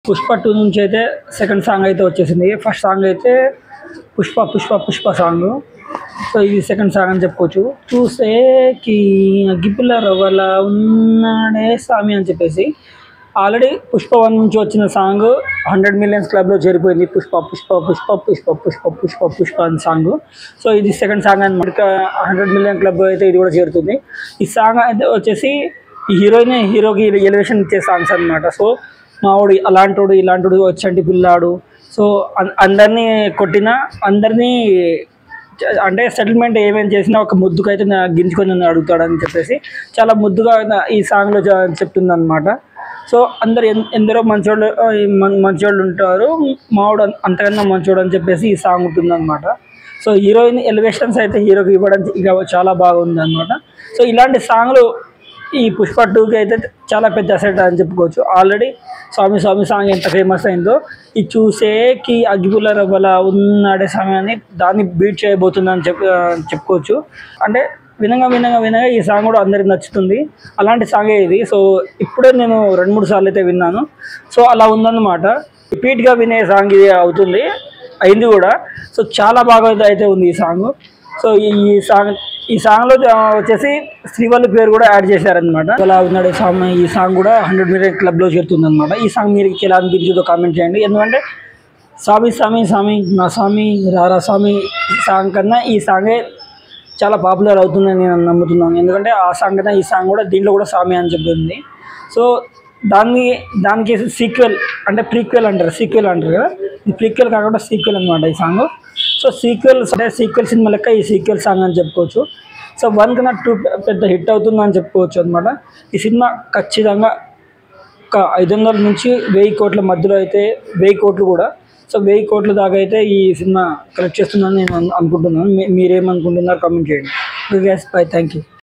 Pushpa two నుంచి అయితే second song అయితే వచ్చేసింది ఫస్ట్ సాంగ్ అయితే పుష్ప పుష్ప పుష్ప సాంగ్ సో ఇది సెకండ్ సాంగ్ అని చెప్పుకోవచ్చు చూసేకి అగ్గిపుల్ల రవ్వల ఉన్నాడే స్వామి అని చెప్పేసి ఆల్రెడీ పుష్ప వన్ నుంచి వచ్చిన సాంగ్ హండ్రెడ్ మిలియన్స్ క్లబ్లో చేరిపోయింది పుష్ప పుష్ప పుష్ప పుష్ప పుష్ప పుష్ప పుష్ప అని సాంగ్ సో ఇది సెకండ్ సాంగ్ అనమాట హండ్రెడ్ మిలియన్ క్లబ్ అయితే ఇది కూడా చేరుతుంది ఈ సాంగ్ అయితే వచ్చేసి ఈ హీరోయిన్ హీరోకి ఎలివేషన్ ఇచ్చే సాంగ్స్ అనమాట సో మావాడు అలాంటోడు ఇలాంటోడు వచ్చంటి పిల్లాడు సో అం- అందరినీ కొట్టినా అందరినీ చ- అంటే సెటిల్మెంట్ ఏమేమి చేసినా ఒక ముద్దుకైతే నా గింజుకొని నన్ను అడుగుతాడని చెప్పేసి చాలా ముద్దుగా నా- ఈ సాంగ్లో చెప్తుంది అనమాట సో అందరు ఎన్- ఎందరో మంచోళ్ళు ఆ, ఈ మం- మంచోళ్ళు ఉంటారు మావాడు అం- అంతకన్నా మంచోడు అని చెప్పేసి ఈ సాంగ్ ఉంటుంది అనమాట సో హీరోయిన్ ఎలివేషన్స్ అయితే హీరోకి ఇవ్వడం ఇక చాలా బాగుంది అనమాట సో ఇలాంటి సాంగ్లు ఈ పుష్ప టూకి అయితే చాలా పెద్ద అసెట్ అని చెప్పుకోవచ్చు ఆల్రెడీ స్వామి స్వామి సాంగ్ ఎంత ఫేమస్ అయిందో ఈ చూసేకి అగ్గిపుల్ల రవ్వల ఉన్నాడే సమయాన్ని దాన్ని బీట్ చేయబోతుందని చెప్పు చెప్పుకోవచ్చు అంటే వినగా వినగా వినగా ఈ సాంగ్ కూడా అందరికి నచ్చుతుంది అలాంటి సాంగే ఇది సో ఇప్పుడే నేను రెండు మూడు సార్లు అయితే విన్నాను సో అలా ఉందన్నమాట రిపీట్గా వినే సాంగ్ ఇది అవుతుంది అయింది కూడా సో చాలా బాగా అయితే ఉంది ఈ సాంగ్ సో ఈ ఈ సాంగ్ ఈ సాంగ్లో వచ్చేసి శ్రీవల్లి పేరు కూడా యాడ్ చేశారనమాట అలా ఉన్నాడు ఈ సాంగ్ ఈ సాంగ్ కూడా హండ్రెడ్ మిలియన్ క్లబ్లో చేరుతుంది అనమాట ఈ సాంగ్ మీరు ఎలా అనిపించిందో కామెంట్ చేయండి ఎందుకంటే స్వామి స్వామి స్వామి నా స్వామి రారా స్వామి ఈ సాంగ్ కన్నా ఈ సాంగే చాలా పాపులర్ అవుతుందని నేను నమ్ముతున్నాను ఎందుకంటే ఆ సాంగ్ కన్నా ఈ సాంగ్ కూడా దీంట్లో కూడా స్వామి అని చెప్పింది సో దాన్ని దానికి సీక్వెల్ అంటే ప్రీక్వెల్ అంటారు సీక్వెల్ అంటారు కదా ఈ ప్రీక్వెల్ కాకుండా సీక్వెల్ అనమాట ఈ సాంగ్ సో సీక్వెల్ అంటే సీక్వెల్ సినిమా లెక్క ఈ సీక్వెల్ సాంగ్ అని చెప్పుకోవచ్చు సో వన్ కన్నా టూ పెద్ద హిట్ అవుతుందని చెప్పుకోవచ్చు అనమాట ఈ సినిమా ఖచ్చితంగా ఒక ఐదు వందల నుంచి వెయ్యి కోట్ల మధ్యలో అయితే వెయ్యి కోట్లు కూడా సో వెయ్యి కోట్ల దాకా అయితే ఈ సినిమా కలెక్ట్ చేస్తుందని నేను అను- అనుకుంటున్నాను మీ- మీరేమనుకుంటున్నారు కామెంట్ చేయండి గ్యాస్ బై థ్యాంక్ యూ